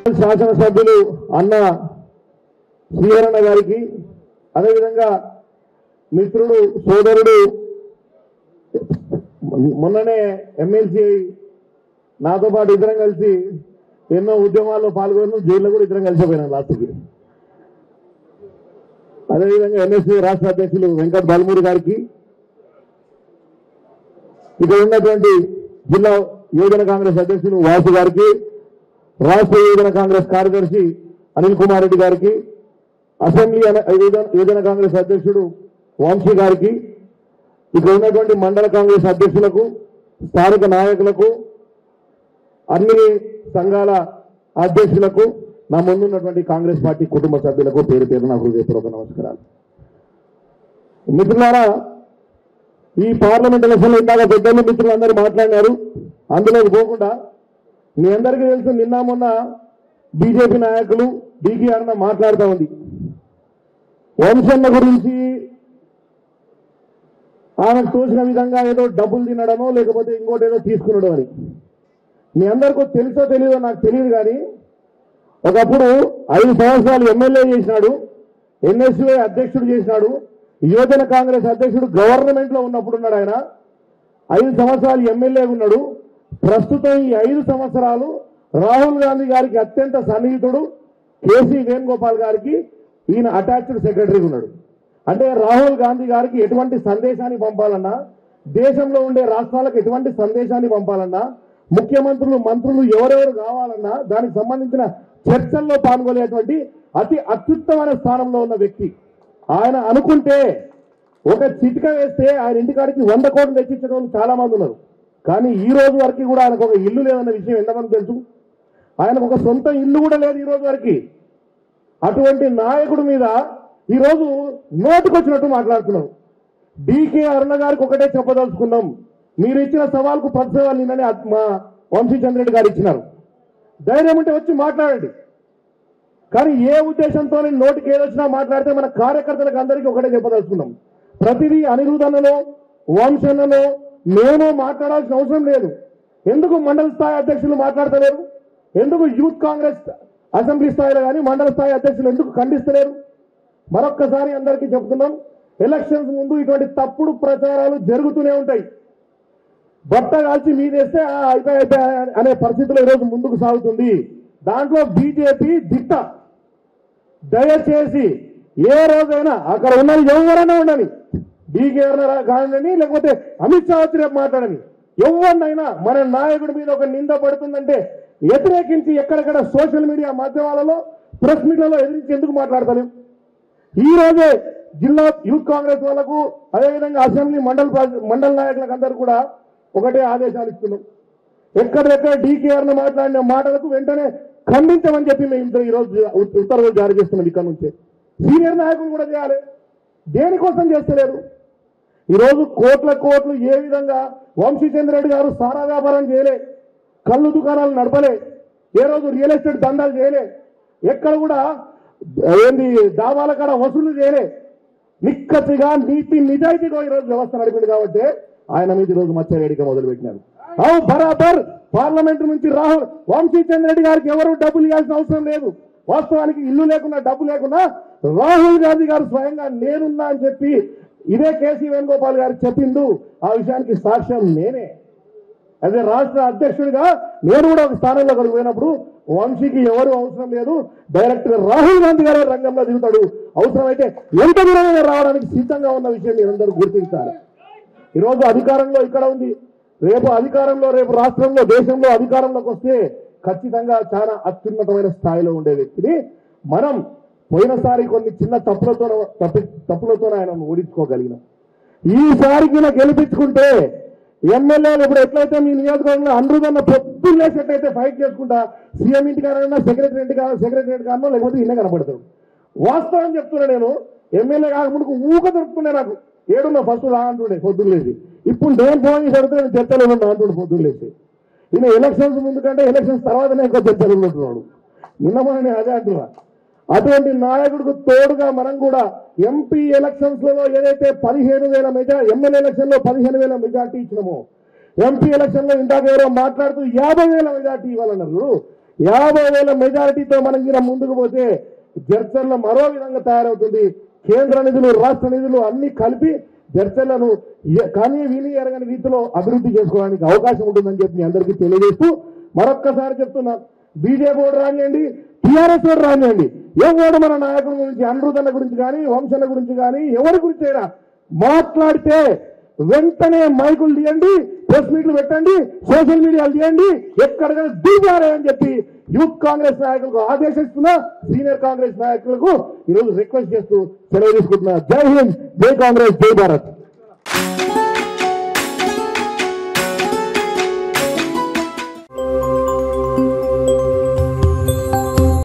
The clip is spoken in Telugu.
శాసనసభ్యులు అన్న శ్రీహరణ గారికి అదేవిధంగా మిత్రుడు సోదరుడు మొన్ననే ఎమ్మెల్సీ నాతో పాటు ఇద్దరం కలిసి ఎన్నో ఉద్యమాల్లో పాల్గొన్నాం జైల్లో కూడా ఇద్దరం కలిసిపోయినాం లాస్ట్కి అదేవిధంగా ఎన్ఎస్సీ రాష్ట్ర అధ్యక్షులు వెంకట్ బలమూరి గారికి ఇక్కడ ఉన్నటువంటి జిల్లా యువజన కాంగ్రెస్ అధ్యక్షులు వాసు గారికి రాష్ట్ర యువజన కాంగ్రెస్ కార్యదర్శి అనిల్ కుమార్ రెడ్డి గారికి అసెంబ్లీ అన- యువజన- యువజన కాంగ్రెస్ అధ్యక్షుడు వంశీ గారికి ఇక్కడ ఉన్నటువంటి మండల కాంగ్రెస్ అధ్యక్షులకు స్థానిక నాయకులకు అన్ని సంఘాల అధ్యక్షులకు నా ముందున్నటువంటి కాంగ్రెస్ పార్టీ కుటుంబ సభ్యులకు పేరు పేరు నా హృదయపూర్వక నమస్కారాలు మిత్రులారా ఈ పార్లమెంట్ ఎలక్షన్లో ఇందాక పెద్దలు మిత్రులు అందరూ మాట్లాడినారు అందులోకి పోకుండా మీ అందరికీ తెలుసు నిన్న మొన్న బీజేపీ నాయకులు డీకే అన్న మాట్లాడుతూ ఉంది వంశన్న గురించి ఆమెకు తోచిన విధంగా ఏదో డబ్బులు తినడమో లేకపోతే ఇంకోటి ఏదో తీసుకునడం అని మీ అందరికీ తెలుసో తెలియదో నాకు తెలియదు కానీ ఒకప్పుడు ఐదు సంవత్సరాలు ఎమ్మెల్యే చేసినాడు ఎన్ఎస్యుఐ అధ్యక్షుడు చేసినాడు యువజన కాంగ్రెస్ అధ్యక్షుడు గవర్నమెంట్ లో ఉన్నప్పుడు ఉన్నాడు ఆయన ఐదు సంవత్సరాలు ఎమ్మెల్యే ఉన్నాడు ప్రస్తుతం ఈ ఐదు సంవత్సరాలు రాహుల్ గాంధీ గారికి అత్యంత సన్నిహితుడు కేసీ వేణుగోపాల్ గారికి ఈయన అటాచ్డ్ సెక్రటరీ ఉన్నాడు అంటే రాహుల్ గాంధీ గారికి ఎటువంటి సందేశాన్ని పంపాలన్నా దేశంలో ఉండే రాష్ట్రాలకు ఎటువంటి సందేశాన్ని పంపాలన్నా ముఖ్యమంత్రులు మంత్రులు ఎవరెవరు కావాలన్నా దానికి సంబంధించిన చర్చల్లో పాల్గొనేటువంటి అతి అత్యుత్తమైన స్థానంలో ఉన్న వ్యక్తి ఆయన అనుకుంటే ఒక చిటిక వేస్తే ఆయన ఇంటికాడికి వంద కోట్లు తెచ్చించిన వాళ్ళు చాలా మంది ఉన్నారు కానీ ఈ రోజు వరకు కూడా ఆయనకు ఒక ఇల్లు లేదన్న విషయం ఎంతమంది తెలుసు ఆయనకు ఒక సొంత ఇల్లు కూడా లేదు ఈ రోజు వరకు అటువంటి నాయకుడి మీద ఈ రోజు నోటుకొచ్చినట్టు మాట్లాడుతున్నారు డీకే అరుణ గారికి ఒకటే చెప్పదలుచుకున్నాం మీరు ఇచ్చిన సవాల్కు పది సవాల్ నిన్ననే అత్- మా వంశీచంద్రెడ్డి గారు ఇచ్చినారు ధైర్యం ఉంటే వచ్చి మాట్లాడండి కానీ ఏ ఉద్దేశంతో నోటికి ఏదొచ్చినా మాట్లాడితే మన కార్యకర్తలకు అందరికీ ఒకటే చెప్పదలుచుకున్నాం ప్రతిదీ అనిరుద్ధనలో వంశనలో మేము మాట్లాడాల్సిన అవసరం లేదు ఎందుకు మండల స్థాయి అధ్యక్షులు మాట్లాడతలేరు ఎందుకు యూత్ కాంగ్రెస్ అసెంబ్లీ స్థాయిలో కానీ మండల స్థాయి అధ్యక్షులు ఎందుకు ఖండిస్తలేరు మరొక్కసారి అందరికీ చెప్తున్నాం ఎలక్షన్స్ ముందు ఇటువంటి తప్పుడు ప్రచారాలు జరుగుతూనే ఉంటాయి బట్ట కాల్చి మీదేస్తే "ఆ, అయిపోయి అయిపోయి అనే పరిస్థితిలో ఈరోజు ముందుకు సాగుతుంది దాంట్లో బీజేపీ దిట్ట దయచేసి ఏ రోజైనా అక్కడ ఉన్నది ఎవరైనా ఉండని డీకే కాదని లేకపోతే అమిత్ షా వచ్చి రేపు మాట్లాడని ఎవరినైనా మన నాయకుడి మీద ఒక నింద పడుతుందంటే వ్యతిరేకించి ఎక్కడెక్కడ సోషల్ మీడియా మాధ్యమాలలో ప్రెస్ మీట్లలో ఎదిరించి ఎందుకు మాట్లాడతలేం ఈ రోజే జిల్లా యూత్ కాంగ్రెస్ వాళ్ళకు అదేవిధంగా అసెంబ్లీ మండల ప్రా- మండల నాయకులకు అందరూ కూడా ఒకటే ఆదేశాలు ఇస్తున్నాం ఎక్కడెక్కడ డీకేఆర్ మాట్లాడిన మాటలకు వెంటనే ఖండించమని చెప్పి మేము ఇంత ఈ రోజు ఉత్- ఉత్తర్వులు జారీ చేస్తున్నాం ఇక్కడ నుంచే సీనియర్ నాయకులు కూడా చేయాలి దేనికోసం చేస్తలేరు ఈ రోజు కోట్ల కోట్లు ఏ విధంగా వంశీచంద్ర రెడ్డి గారు సారా వ్యాపారం చేయలే కళ్ళు దుకాణాలు నడపలే ఏ రోజు రియల్ ఎస్టేట్ దందాలు చేయలే ఎక్కడ కూడా ఏంది దావాల కాడ వసూలు చేయలే నిక్కచ్చిగా నీతి నిజాయితీగా ఈరోజు వ్యవస్థ నడిపింది కాబట్టి ఆయన మీద ఈరోజు మత్స్యవేడిక మొదలు పెట్టినారు అవు బరాబర్ పార్లమెంట్ నుంచి రాహుల్ వంశీచంద్ర రెడ్డి గారికి ఎవరు డబ్బులు ఇవ్వాల్సిన అవసరం లేదు వాస్తవానికి ఇల్లు లేకున్నా డబ్బు లేకున్నా రాహుల్ గాంధీ గారు స్వయంగా నేనున్నా అని చెప్పి ఇదే కేసీ వేణుగోపాల్ గారు చెప్పిండు ఆ విషయానికి సాక్ష్యం నేనే అదే రాష్ట్ర అధ్యక్షుడిగా నేను కూడా ఒక స్థానంలో అక్కడికి పోయినప్పుడు వంశీకి ఎవరు అవసరం లేదు డైరెక్టర్ రాహుల్ గాంధీ గారే రంగంలో దిగుతాడు అవసరమైతే ఎంత దూరమైనా రావడానికి సిద్ధంగా ఉన్న విషయం మీరందరూ గుర్తించాలి ఈరోజు అధికారంలో ఇక్కడ ఉంది రేపు అధికారంలో రేపు రాష్ట్రంలో దేశంలో అధికారంలోకి వస్తే ఖచ్చితంగా చాలా అత్యున్నతమైన స్థాయిలో ఉండే వ్యక్తిని మనం పోయినసారి కొన్ని చిన్న తప్పులతో తప్పి తప్పులతో ఆయన ఓడించుకోగలిగినాం ఈసారికి నాకు గెలిపించుకుంటే ఎమ్మెల్యేలు ఇప్పుడు ఎట్లయితే మీ నియోజకవర్గంలో అనరుదన్న పొద్దున్న లేచి ఎట్లయితే ఫైట్ చేసుకుంటా సీఎం ఇంటికారన్నా సెక్రటరీ ఇంటికారో సెక్రటరీ కారణం లేకపోతే ఇన్నే కనబడతాడు వాస్తవం చెప్తున్నా నేను ఎమ్మెల్యే కాకముందుకు ఊక దొరుకుతుండే నాకు ఏడున్న ఫస్ట్ రా అంటుండే పొద్దున్న లేచి ఇప్పుడు నేను ఫోన్ చేసి అడిగితే నేను చర్చలో ఉన్నా అంటుండే పొద్దున్న లేచి ఈయన ఎలక్షన్స్ ముందు కంటే ఎలక్షన్స్ తర్వాతనే ఎక్కువ చర్చలు ఉంటున్నాడు నిన్న మొన్న నేను అదే అంటున్నా అటువంటి నాయకుడికి తోడుగా మనం కూడా ఎంపీ ఎలక్షన్స్ లలో ఏదైతే పదిహేను వేల మెజా ఎమ్మెల్యే ఎలక్షన్ లో పదిహేను వేల మెజార్టీ ఇచ్చినామో ఎంపీ ఎలక్షన్ లో ఇందాక ఎవరో మాట్లాడుతూ యాభై వేల మెజార్టీ ఇవ్వాలన్నారు యాభై వేల మెజారిటీతో మనం గిన ముందుకు పోతే జడ్చర్ల మరో విధంగా తయారవుతుంది కేంద్ర నిధులు రాష్ట్ర నిధులు అన్ని కలిపి జడ్చర్లను ఎ- కానీ విని ఎరగని రీతిలో అభివృద్ధి చేసుకోవడానికి అవకాశం ఉంటుందని చెప్పి మీ అందరికీ తెలియజేస్తూ మరొక్కసారి చెప్తున్నా బీజేపీ ఓటు రానియండి టీఆర్ఎస్ ఓటు రానియండి ఎవడు మన నాయకుల గురించి అనిరుద్ధన్న గురించి కానీ వంశన్న గురించి కానీ ఎవరి గురించి అయినా మాట్లాడితే వెంటనే మైకులు తీయండి ప్రెస్ మీట్లు పెట్టండి సోషల్ మీడియాలు తీయండి ఎక్కడికైనా దిగారే అని చెప్పి యూత్ కాంగ్రెస్ నాయకులకు ఆదేశిస్తున్నా సీనియర్ కాంగ్రెస్ నాయకులకు ఈరోజు రిక్వెస్ట్ చేస్తూ సెలవు తీసుకుంటున్నా జై హింద్ జై కాంగ్రెస్ జై భారత్